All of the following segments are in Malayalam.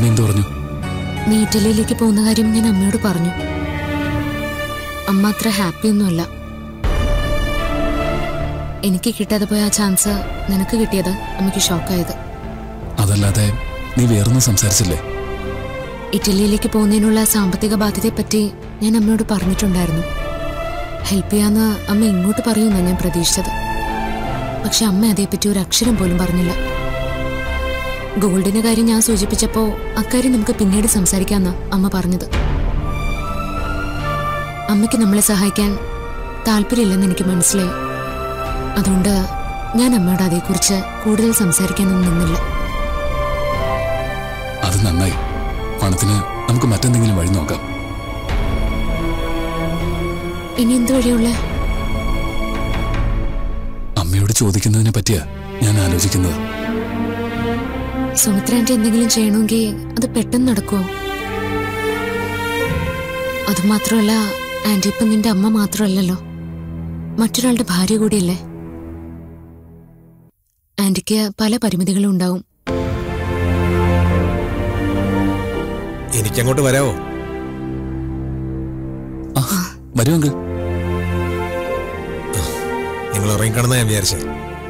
എന്തു പറഞ്ഞു നീ ഇറ്റലിയിലേക്ക് പോകുന്ന കാര്യം ഞാൻ അമ്മയോട് പറഞ്ഞു അമ്മ അത്ര ഹാപ്പി ഒന്നുമല്ല എനിക്ക് കിട്ടാതെ പോയ ആ ചാൻസ് നിനക്ക് കിട്ടിയത് അമ്മയ്ക്ക് ഷോക്കായത് അതല്ലാതെ നീ വേറൊന്നും സംസാരിച്ചില്ലേ ഇറ്റലിയിലേക്ക് പോകുന്നതിനുള്ള സാമ്പത്തിക ബാധ്യതയെപ്പറ്റി ഞാൻ അമ്മയോട് പറഞ്ഞിട്ടുണ്ടായിരുന്നു ഹെൽപ്പ് ചെയ്യാന്ന് അമ്മ ഇങ്ങോട്ട് പറയുമെന്നാണ് ഞാൻ പ്രതീക്ഷിച്ചത് പക്ഷെ അമ്മ അതേപ്പറ്റി ഒരു അക്ഷരം പോലും പറഞ്ഞില്ല ഗോൾഡിന്റെ കാര്യം ഞാൻ സൂചിപ്പിച്ചപ്പോ അക്കാര്യം നമുക്ക് പിന്നീട് സംസാരിക്കാമെന്നാ അമ്മ പറഞ്ഞത് അമ്മയ്ക്ക് നമ്മളെ സഹായിക്കാൻ താല്പര്യമില്ലെന്ന് എനിക്ക് മനസ്സിലായി അതുകൊണ്ട് ഞാൻ അമ്മയോട് അതേക്കുറിച്ച് കൂടുതൽ സംസാരിക്കാനൊന്നും നിന്നില്ല അത് നന്നായി പണത്തിന് നമുക്ക് മറ്റെന്തെങ്കിലും വഴി നോക്കാം ഇനി എന്ത് വഴിയുള്ളേ അമ്മയോട് ചോദിക്കുന്നതിനെ പറ്റിയാ ഞാൻ ആലോചിക്കുന്നത് സുമിത്രാന്റെ എന്തെങ്കിലും ചെയ്യണമെങ്കിൽ അത് പെട്ടെന്ന് നടക്കുമോ അതുമാത്രമല്ല ആന്റി ഇപ്പം നിന്റെ അമ്മ മാത്രമല്ലല്ലോ മറ്റൊരാളുടെ ഭാര്യ കൂടിയല്ലേ ആന്റിക്ക് പല പരിമിതികളും ഉണ്ടാവും എനിക്കങ്ങോട്ട് വരാവോ ആ വരൂ അങ്കിൾ നിങ്ങൾ ഉറങ്ങിക്കാണെന്നാ ഞാൻ വിചാരിച്ചത്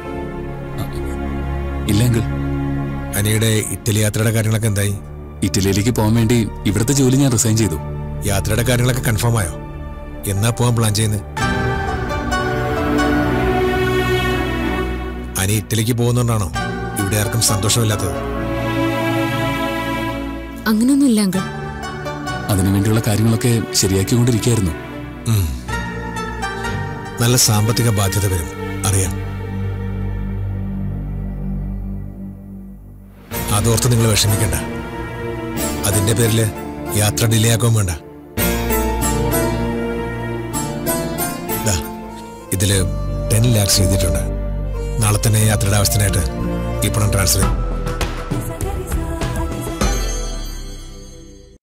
ഇല്ല അങ്കിൾ അനിയുടെ ഇറ്റലി യാത്രയുടെ കാര്യങ്ങളൊക്കെ എന്തായി ഇറ്റലിയിലേക്ക് പോകാൻ വേണ്ടി ഇവിടുത്തെ ജോലി ഞാൻ റിസൈൻ ചെയ്തു യാത്രയുടെ കാര്യങ്ങളൊക്കെ കൺഫേം ആയോ എന്നാ പോവാൻ പ്ലാൻ ചെയ്യുന്നത് അനി ഇറ്റലിക്ക് പോകുന്നോണ്ടാണോ ഇവിടെ ആർക്കും സന്തോഷമില്ലാത്തത് അങ്ങനെയൊന്നുമില്ല അങ്കിൾ അതിനുവേണ്ടിയുള്ള കാര്യങ്ങളൊക്കെ ശരിയാക്കിക്കൊണ്ടിരിക്കുകയായിരുന്നു ഉം. നല്ല സാമ്പത്തിക ബാധ്യത വരും അറിയാം അതോർത്ത് നിങ്ങൾ വിഷമിക്കണ്ട അതിന്റെ പേരിൽ യാത്ര ഡിലേ ആക്കാൻ വേണ്ട ദാ, ഇതില് ടെൻ ലാക്സ് ചെയ്തിട്ടുണ്ട് നാളെ തന്നെ യാത്രയുടെ ആവശ്യത്തിനായിട്ട് ഈ പണം ട്രാൻസ്ഫർ ചെയ്യും